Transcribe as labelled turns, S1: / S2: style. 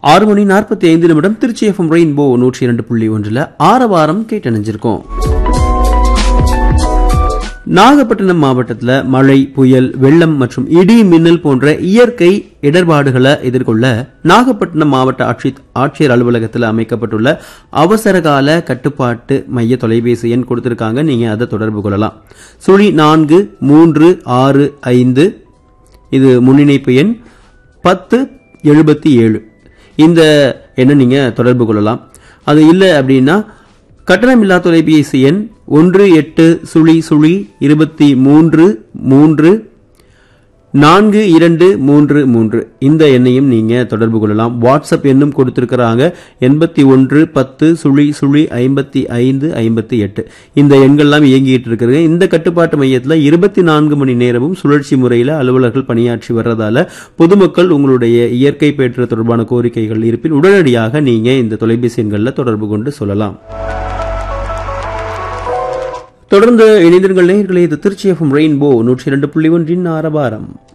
S1: ஆறு மணி நாற்பத்தி ஐந்து நிமிடம் திருச்சி எஃப்எம் ரெயின்போ நூற்றி இரண்டு புள்ளி ஒன்றில் ஆரவாரம் கேட்டணிஞ்சிருக்கோம் நாகப்பட்டினம் மாவட்டத்தில் மழை புயல் வெள்ளம் மற்றும் இடி மின்னல் போன்ற இயற்கை இடர்பாடுகளை எதிர்கொள்ள நாகப்பட்டினம் மாவட்ட ஆட்சி ஆட்சியர் அலுவலகத்தில் அமைக்கப்பட்டுள்ள அவசரகால கட்டுப்பாட்டு மைய தொலைபேசி எண் கொடுத்திருக்காங்க நீங்க அதை தொடர்பு கொள்ளலாம் சுழி நான்கு மூன்று ஆறு ஐந்து இது முன்னிணைப்பு எண் பத்து எழுபத்தி ஏழு இந்த எண்ணை நீங்க தொடர்பு கொள்ளலாம் அது இல்லை அப்படின்னா கட்டணமில்லா தொலைபேசி எண் ஒன்று எட்டு சுழி சுழி இருபத்தி மூன்று மூன்று நான்கு இரண்டு மூன்று மூன்று இந்த எண்ணையும் நீங்க தொடர்பு கொள்ளலாம் வாட்ஸ்அப் எண்ணும் கொடுத்திருக்கிறாங்க எண்பத்தி ஒன்று பத்து சுழி சுழி ஐம்பத்தி ஐந்து ஐம்பத்தி எட்டு இந்த எண்கள்லாம் இயங்கிட்டு இருக்கிறது இந்த கட்டுப்பாட்டு மையத்தில் இருபத்தி நான்கு மணி நேரமும் சுழற்சி முறையில் அலுவலர்கள் பணியாற்றி வர்றதால பொதுமக்கள் உங்களுடைய இயற்கை பேற்று தொடர்பான கோரிக்கைகள் இருப்பின் உடனடியாக நீங்க இந்த தொலைபேசி எண்களில் தொடர்பு கொண்டு சொல்லலாம் தொடர்ந்து இணைந்திருங்கள் நேயர்களே இது திருச்சி எஃப்எம் ரெயின்போ நூற்றி இரண்டு புள்ளி ஒன்றின் ஆரவாரம்